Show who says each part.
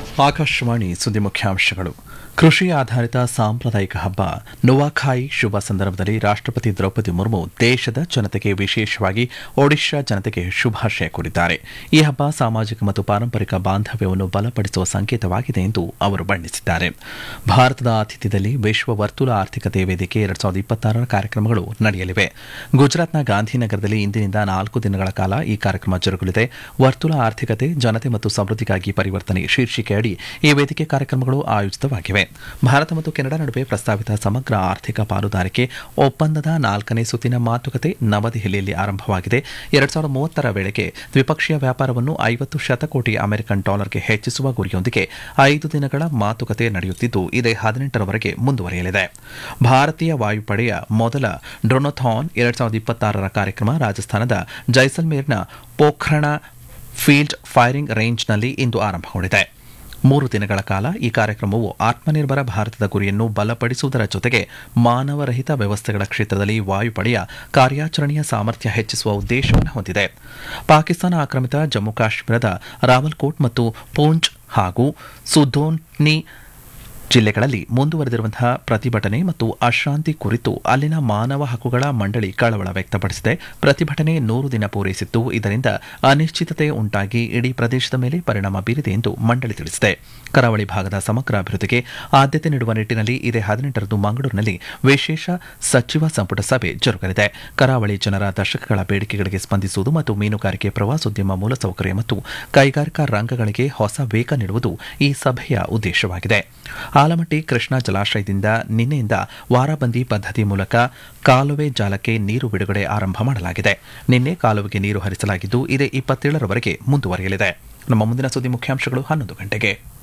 Speaker 1: ಆಕಾಶವಾಣಿ ಸುದ್ದಿ ಮುಖ್ಯಾಂಶಗಳು ಕೃಷಿ ಆಧಾರಿತ ಸಾಂಪ್ರದಾಯಿಕ ಹಬ್ಬ ನುವಾಖಾಯಿ ಶುಭ ಸಂದರ್ಭದಲ್ಲಿ ರಾಷ್ಟ್ರಪತಿ ದ್ರೌಪದಿ ಮುರ್ಮು ದೇಶದ ಜನತೆಗೆ ವಿಶೇಷವಾಗಿ ಒಡಿಶಾ ಜನತೆಗೆ ಶುಭಾಶಯ ಕೋರಿದ್ದಾರೆ ಈ ಹಬ್ಬ ಸಾಮಾಜಿಕ ಮತ್ತು ಪಾರಂಪರಿಕ ಬಾಂಧವ್ಯವನ್ನು ಬಲಪಡಿಸುವ ಸಂಕೇತವಾಗಿದೆ ಎಂದು ಅವರು ಬಣ್ಣಿಸಿದ್ದಾರೆ ಭಾರತದ ಆತಿಥ್ಯದಲ್ಲಿ ವಿಶ್ವ ವರ್ತುಲ ಆರ್ಥಿಕತೆ ವೇದಿಕೆ ಎರಡ್ ಸಾವಿರದ ಇಪ್ಪತ್ತಾರರ ಕಾರ್ಯಕ್ರಮಗಳು ನಡೆಯಲಿವೆ ಗುಜರಾತ್ನ ಗಾಂಧಿನಗರದಲ್ಲಿ ಇಂದಿನಿಂದ ನಾಲ್ಕು ದಿನಗಳ ಕಾಲ ಈ ಕಾರ್ಯಕ್ರಮ ಜರುಗಲಿದೆ ವರ್ತುಲ ಆರ್ಥಿಕತೆ ಜನತೆ ಮತ್ತು ಸಮೃದ್ಧಿಗಾಗಿ ಪರಿವರ್ತನೆ ಶೀರ್ಷಿಕೆಯಡಿ ಈ ವೇದಿಕೆ ಕಾರ್ಯಕ್ರಮಗಳು ಆಯೋಜಿತವಾಗಿವೆ ಭಾರತ ಮತ್ತು ಕೆನಡಾ ನಡುವೆ ಪ್ರಸ್ತಾವಿತ ಸಮಗ್ರ ಆರ್ಥಿಕ ಪಾಲುದಾರಿಕೆ ಒಪ್ಪಂದದ ನಾಲ್ಕನೇ ಸುತ್ತಿನ ಮಾತುಕತೆ ನವದೆಹಲಿಯಲ್ಲಿ ಆರಂಭವಾಗಿದೆ ಎರಡ್ ಸಾವಿರದ ಮೂವತ್ತರ ವೇಳೆಗೆ ದ್ವಿಪಕ್ಷೀಯ ವ್ಯಾಪಾರವನ್ನು ಐವತ್ತು ಶತಕೋಟಿ ಅಮೆರಿಕನ್ ಡಾಲರ್ಗೆ ಹೆಚ್ಚಿಸುವ ಗುರಿಯೊಂದಿಗೆ ಐದು ದಿನಗಳ ಮಾತುಕತೆ ನಡೆಯುತ್ತಿದ್ದು ಇದೇ ಹದಿನೆಂಟರವರೆಗೆ ಮುಂದುವರಿಯಲಿದೆ ಭಾರತೀಯ ವಾಯುಪಡೆಯ ಮೊದಲ ಡ್ರೋನೋಥಾನ್ ಎರಡ್ ಸಾವಿರದ ಇಪ್ಪತ್ತಾರರ ಕಾರ್ಯಕ್ರಮ ರಾಜಸ್ಥಾನದ ಜೈಸಲ್ಮೇರ್ನ ಪೋಖ್ರಣ ಫೀಲ್ಡ್ ಫೈರಿಂಗ್ ರೇಂಜ್ನಲ್ಲಿ ಇಂದು ಆರಂಭಗೊಂಡಿದೆ ಮೂರು ದಿನಗಳ ಕಾಲ ಈ ಕಾರ್ಯಕ್ರಮವು ಆತ್ಮನಿರ್ಭರ ಭಾರತದ ಗುರಿಯನ್ನು ಬಲಪಡಿಸುವುದರ ಜೊತೆಗೆ ಮಾನವರಹಿತ ವ್ಯವಸ್ಥೆಗಳ ಕ್ಷೇತ್ರದಲ್ಲಿ ವಾಯುಪಡೆಯ ಕಾರ್ಯಾಚರಣೆಯ ಸಾಮರ್ಥ್ಯ ಹೆಚ್ಚಿಸುವ ಉದ್ದೇಶವನ್ನು ಹೊಂದಿದೆ ಪಾಕಿಸ್ತಾನ ಆಕ್ರಮಿತ ಜಮ್ಮು ಕಾಶ್ಮೀರದ ರಾವಲ್ಕೋಟ್ ಮತ್ತು ಪೂಂಚ್ ಹಾಗೂ ಸುಧೋನ್ನಿ ಜಿಲ್ಲೆಗಳಲ್ಲಿ ಮುಂದುವರೆದಿರುವಂತಹ ಪ್ರತಿಭಟನೆ ಮತ್ತು ಅಶಾಂತಿ ಕುರಿತು ಅಲ್ಲಿನ ಮಾನವ ಹಕ್ಕುಗಳ ಮಂಡಳಿ ಕಳವಳ ವ್ಯಕ್ತಪಡಿಸಿದೆ ಪ್ರತಿಭಟನೆ ನೂರು ದಿನ ಪೂರೈಸಿದ್ದು ಇದರಿಂದ ಅನಿಶ್ಚಿತತೆ ಉಂಟಾಗಿ ಇಡೀ ಪ್ರದೇಶದ ಮೇಲೆ ಪರಿಣಾಮ ಬೀರಿದೆ ಎಂದು ಮಂಡಳಿ ತಿಳಿಸಿದೆ ಕರಾವಳಿ ಭಾಗದ ಸಮಗ್ರ ಅಭಿವೃದ್ಧಿಗೆ ಆದ್ಯತೆ ನೀಡುವ ನಿಟ್ಟಿನಲ್ಲಿ ಇದೇ ಹದಿನೆಂಟರಂದು ಮಂಗಳೂರಿನಲ್ಲಿ ವಿಶೇಷ ಸಚಿವ ಸಂಪುಟ ಸಭೆ ಜರುಗಲಿದೆ ಕರಾವಳಿ ಜನರ ದಶಕಗಳ ಬೇಡಿಕೆಗಳಿಗೆ ಸ್ಪಂದಿಸುವುದು ಮತ್ತು ಮೀನುಗಾರಿಕೆ ಪ್ರವಾಸೋದ್ಯಮ ಮೂಲಸೌಕರ್ಯ ಮತ್ತು ಕೈಗಾರಿಕಾ ರಂಗಗಳಿಗೆ ಹೊಸ ವೇಗ ನೀಡುವುದು ಈ ಸಭೆಯ ಉದ್ದೇಶವಾಗಿದೆ ಆಲಮಟ್ಟಿ ಕೃಷ್ಣಾ ಜಲಾಶಯದಿಂದ ನಿನ್ನೆಯಿಂದ ವಾರಬಂದಿ ಪದ್ಧತಿ ಮೂಲಕ ಕಾಲುವೆ ಜಾಲಕ್ಕೆ ನೀರು ಬಿಡುಗಡೆ ಆರಂಭ ಮಾಡಲಾಗಿದೆ ನಿನ್ನೆ ಕಾಲುವೆಗೆ ನೀರು ಹರಿಸಲಾಗಿದ್ದು ಇದೇ ಇಪ್ಪತ್ತೇಳರವರೆಗೆ ಮುಂದುವರಿಯಲಿದೆ ನಮ್ಮ ಮುಂದಿನ ಸುದ್ದಿ ಮುಖ್ಯಾಂಶಗಳು ಹನ್ನೊಂದು ಗಂಟೆಗೆ